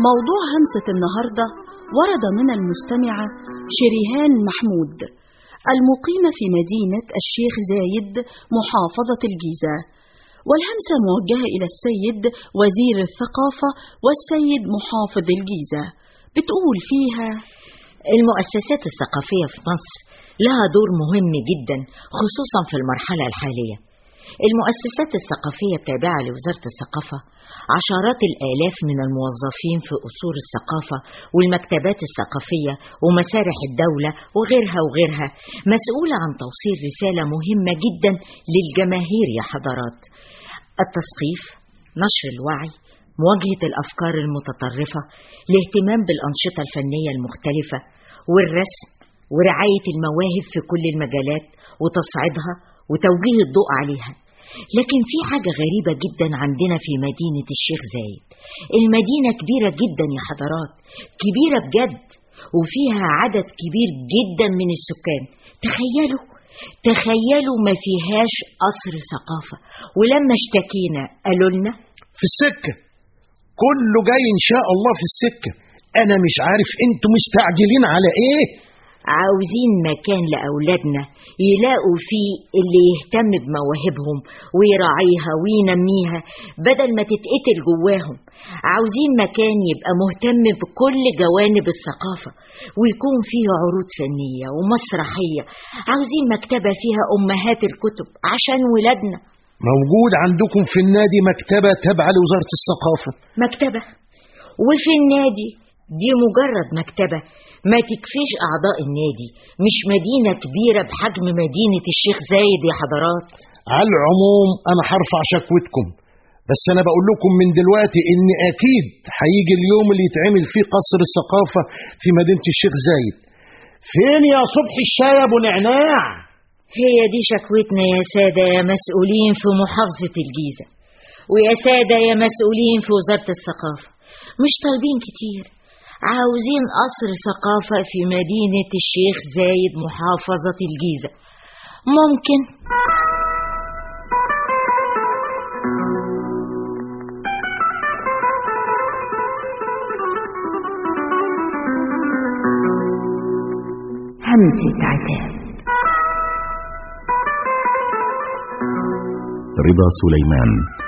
موضوع همسة النهاردة ورد من المستمعة شريهان محمود المقيمة في مدينة الشيخ زايد محافظة الجيزة والهمسة موجهة إلى السيد وزير الثقافة والسيد محافظ الجيزة بتقول فيها المؤسسات الثقافية في مصر لها دور مهم جدا خصوصا في المرحلة الحالية المؤسسات الثقافية التابعة لوزارة الثقافة عشرات الآلاف من الموظفين في أصول الثقافة والمكتبات الثقافية ومسارح الدولة وغيرها وغيرها مسؤولة عن توصيل رسالة مهمة جدا للجماهير يا حضرات التثقيف نشر الوعي مواجهة الأفكار المتطرفة الاهتمام بالأنشطة الفنية المختلفة والرسم ورعاية المواهب في كل المجالات وتصعيدها وتوجيه الضوء عليها لكن في حاجة غريبة جدا عندنا في مدينة الشيخ زايد المدينة كبيرة جدا يا حضرات كبيرة بجد وفيها عدد كبير جدا من السكان تخيلوا تخيلوا ما فيهاش قصر ثقافة ولما اشتكينا قالوا لنا في السكة كله جاي إن شاء الله في السكة أنا مش عارف أنتوا مستعجلين على إيه عاوزين مكان لأولادنا يلاقوا فيه اللي يهتم بمواهبهم ويراعيها وينميها بدل ما تتقتل جواهم عاوزين مكان يبقى مهتم بكل جوانب الثقافة ويكون فيه عروض فنية ومسرحية عاوزين مكتبة فيها أمهات الكتب عشان ولادنا موجود عندكم في النادي مكتبة تابعة لوزارة الثقافة مكتبة وفي النادي دي مجرد مكتبة ما تكفيش أعضاء النادي مش مدينة كبيرة بحجم مدينة الشيخ زايد يا حضرات على العموم أنا هرفع شكوتكم بس أنا بقول لكم من دلوقتي إن أكيد هيجي اليوم اللي يتعمل فيه قصر الثقافة في مدينة الشيخ زايد فين يا صبح الشاي يا أبو نعناع هي دي شكوتنا يا سادة يا مسؤولين في محافظة الجيزة ويا سادة يا مسؤولين في وزارة الثقافة مش طالبين كتير عاوزين قصر ثقافة في مدينة الشيخ زايد محافظة الجيزة ممكن همسة عتاب رضا سليمان